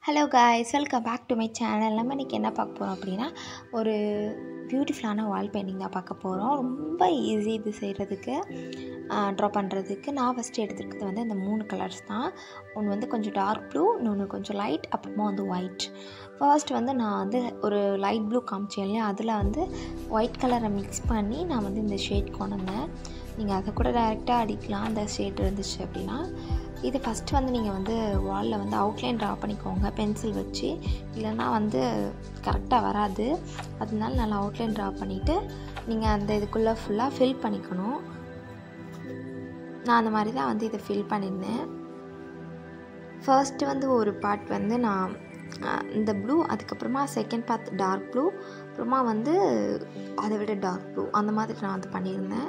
hello guys welcome back to my channel நம்ம இன்றைக்கி என்ன பார்க்க போகிறோம் அப்படின்னா ஒரு பியூட்டிஃபுல்லான வால் பெயிண்டிங் தான் பார்க்க போகிறோம் ரொம்ப ஈஸி இது செய்கிறதுக்கு ட்ரா பண்ணுறதுக்கு நான் ஃபஸ்ட்டு எடுத்துருக்கிறது வந்து இந்த மூணு கலர்ஸ் தான் ஒன்று வந்து கொஞ்சம் டார்க் ப்ளூ இன்னொன்று கொஞ்சம் லைட் அப்புறமா வந்து ஒயிட் ஃபர்ஸ்ட் வந்து நான் வந்து ஒரு லைட் ப்ளூ காமிச்சேன் இல்லையா அதில் வந்து ஒயிட் கலரை மிக்ஸ் பண்ணி நான் வந்து இந்த ஷேட் கொண்டு வந்தேன் நீங்கள் அதை கூட டைரெக்டாக அடிக்கலாம் அந்த ஷேட் இருந்துச்சு அப்படின்னா இது ஃபஸ்ட்டு வந்து நீங்கள் வந்து வாலில் வந்து அவுட்லைன் ட்ரா பண்ணிக்கோங்க பென்சில் வச்சு இல்லைன்னா வந்து கரெக்டாக வராது அதனால நல்லா அவுட்லைன் ட்ரா பண்ணிவிட்டு நீங்கள் அந்த இதுக்குள்ளே ஃபுல்லாக ஃபில் பண்ணிக்கணும் நான் அந்த மாதிரி தான் வந்து இதை ஃபில் பண்ணியிருந்தேன் ஃபர்ஸ்ட்டு வந்து ஒரு பார்ட் வந்து நான் இந்த ப்ளூ அதுக்கப்புறமா செகண்ட் பார்ட் டார்க் ப்ளூ அப்புறமா வந்து அதை விட டார்க் ப்ளூ அந்த மாதிரி நான் வந்து பண்ணியிருந்தேன்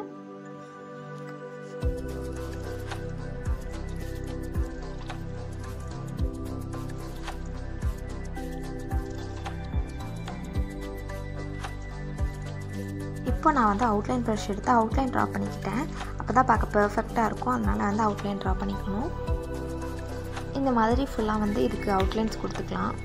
இப்போ நான் வந்து அவுட்லைன் ப்ரஷ் எடுத்து அவுட்லைன் ட்ரா பண்ணிக்கிட்டேன் அப்போ தான் பார்க்க பர்ஃபெக்டாக இருக்கும் அதனால் வந்து அவுட்லைன் ட்ரா பண்ணிக்கணும் இந்த மாதிரி ஃபுல்லாக வந்து இதுக்கு அவுட்லைன்ஸ் கொடுத்துக்கலாம்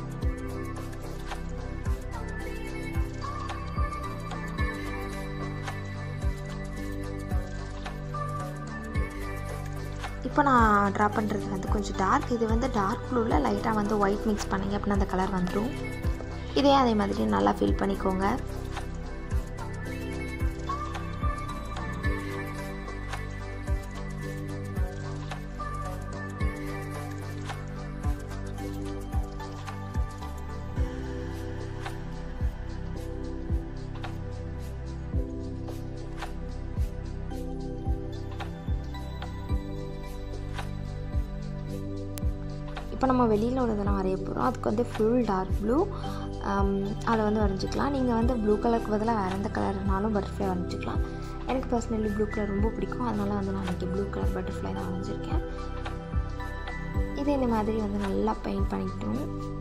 இப்போ நான் ட்ரா பண்ணுறது வந்து கொஞ்சம் டார்க் இது வந்து டார்க் ப்ளூவில் லைட்டாக வந்து ஒயிட் மிக்ஸ் பண்ணிங்க அப்படின்னா அந்த கலர் வந்துடும் இதே அதே மாதிரி நல்லா ஃபில் பண்ணிக்கோங்க இப்போ நம்ம வெளியில் உள்ளதெல்லாம் வரைய போகிறோம் அதுக்கு வந்து ஃபுல் டார்க் ப்ளூ அதை வந்து வரைஞ்சிக்கலாம் நீங்கள் வந்து ப்ளூ கலருக்கு பதிலாக வேறு எந்த கலர்னாலும் பட்டர்ஃப்ளை வரைஞ்சிக்கலாம் எனக்கு பர்சனலி ப்ளூ கலர் ரொம்ப பிடிக்கும் அதனால் வந்து நான் இன்றைக்கி ப்ளூ கலர் பட்டர்ஃப்ளை தான் வரைஞ்சிருக்கேன் இது இந்த மாதிரி வந்து நல்லா பெயிண்ட் பண்ணிக்கிட்டோம்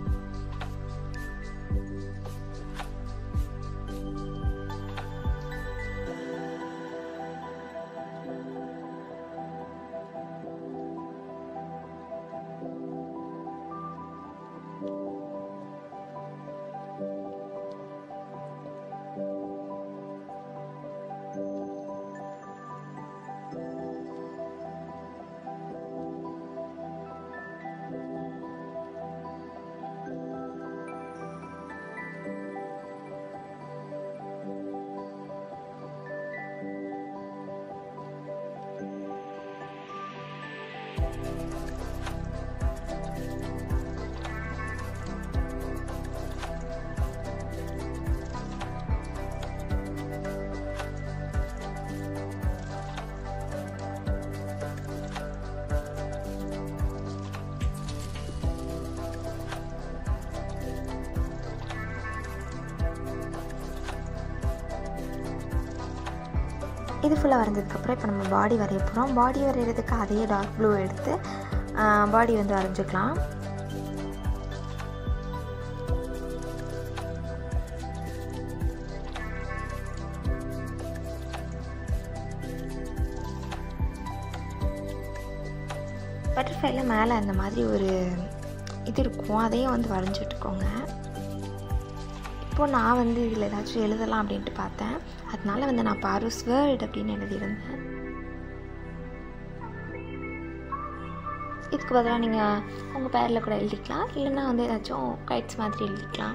இது ஃபுல்லாக வரைஞ்சதுக்கப்புறம் இப்போ நம்ம பாடி வரைய போகிறோம் பாடி வரைகிறதுக்கு அதே டார்க் ப்ளூ எடுத்து பாடி வந்து வரைஞ்சிக்கலாம் பட்டர்ஃப்ளைல மேலே அந்த மாதிரி ஒரு இது இருக்கும் அதையும் வந்து வரைஞ்சி விட்டுக்கோங்க இப்போது நான் வந்து இதில் ஏதாச்சும் எழுதலாம் அப்படின்ட்டு பார்த்தேன் அதனால வந்து நான் பாரூஸ் வேர்ல்ட் அப்படின்னு எழுதியிருந்தேன் இதுக்கு பதிலாக நீங்கள் உங்கள் பேரில் கூட எழுதிக்கலாம் இல்லைன்னா வந்து ஏதாச்சும் கைட்ஸ் மாதிரி எழுதிக்கலாம்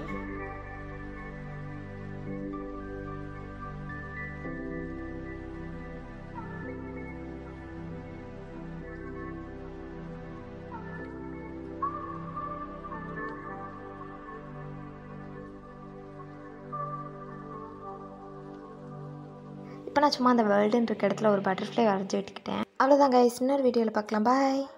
இப்போ நான் சும்மா அந்த வேர்ல்டுன்ற இருக்க இடத்துல ஒரு பட்டர்ஃப்ளை வரைஞ்சி விட்டுக்கிட்டேன் அவ்வளோதான் கைஸ் இன்னொரு வீடியோவில் பார்க்கலாம் பாய்